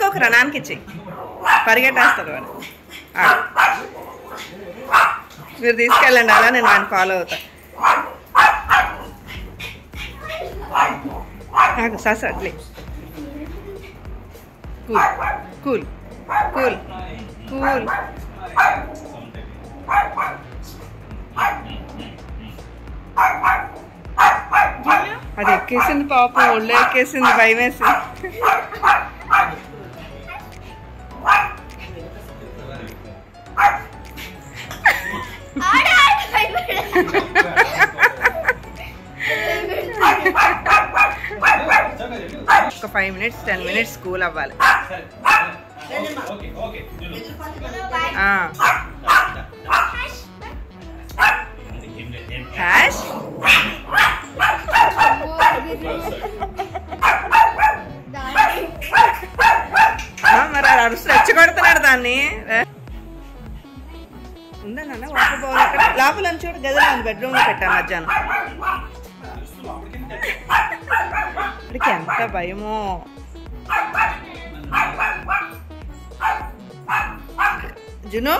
మర్చిపోకరా నాన్నకి ఇచ్చి పరిగెట్టేస్తాడు వాడు ఆడు. మీరు తీసుకెళ్ళండి అలా నేను వాడిని ఫాలో అవుతా నాకు సాస్ అట్లే కూల్ కూల్ కూల్ కూల్ అది ఎక్కేసింది పాపం ఒళ్ళు ఎక్కేసింది భయం వేసి ఆడ ఆడ భయపడ ఒక five minutes ten minutes school అవ్వాలి ఓకే ఓకే ఆ. హ్యాష్ ఆ, మరి అది అరుసు రెచ్చగొడుతున్నాడు దాన్ని ఏ? ఉందా నాన్న వాటర్ బౌల్ అక్కడ లోపల నుంచి చూడు గదిలో ఉంది బెడ్రూమ్ లో పెట్టాను మధ్యాహ్నం ఇక్కడికి ఎంత భయమో జును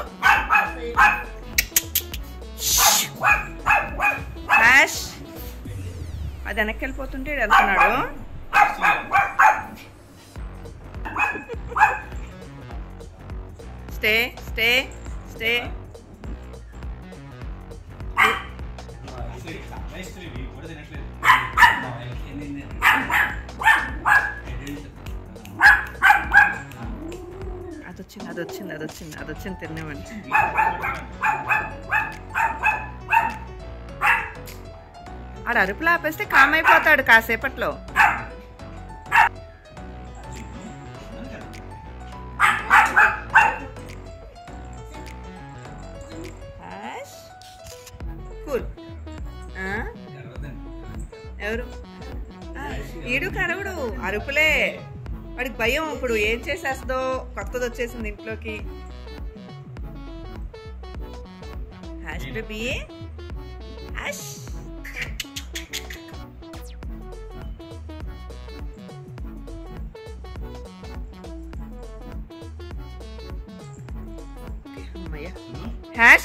హ్యాష్ అది వెనక్కి వెళ్ళిపోతుంటే ఈడు వెళ్తున్నాడు స్టే స్టే స్టే అది వచ్చింది అది వచ్చింది అది వచ్చింది అది వచ్చింది తినేవండి ఆడు అరుపులు ఆపేస్తే కామ్ అయిపోతాడు కాసేపట్లో హ్యాష్ కూల్ ఆ? ఎవరు ఆ, ఈడు కరవుడు అరుపులే వాడికి భయం ఇప్పుడు ఏం చేసేస్తుందో కొత్తది వచ్చేసింది ఇంట్లోకి హ్యాష్ బేబీ హ్యాష్ ఓకే, అమ్మయ్య హ్యాష్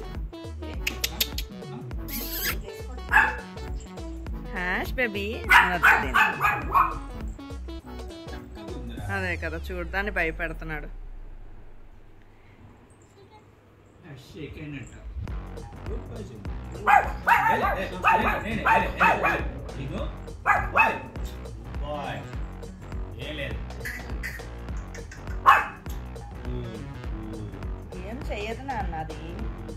హ్యాష్ బేబీ అదే కదా చూడదాన్ని భయపెడుతున్నాడు ఏం చెయ్యదు నాన్న అది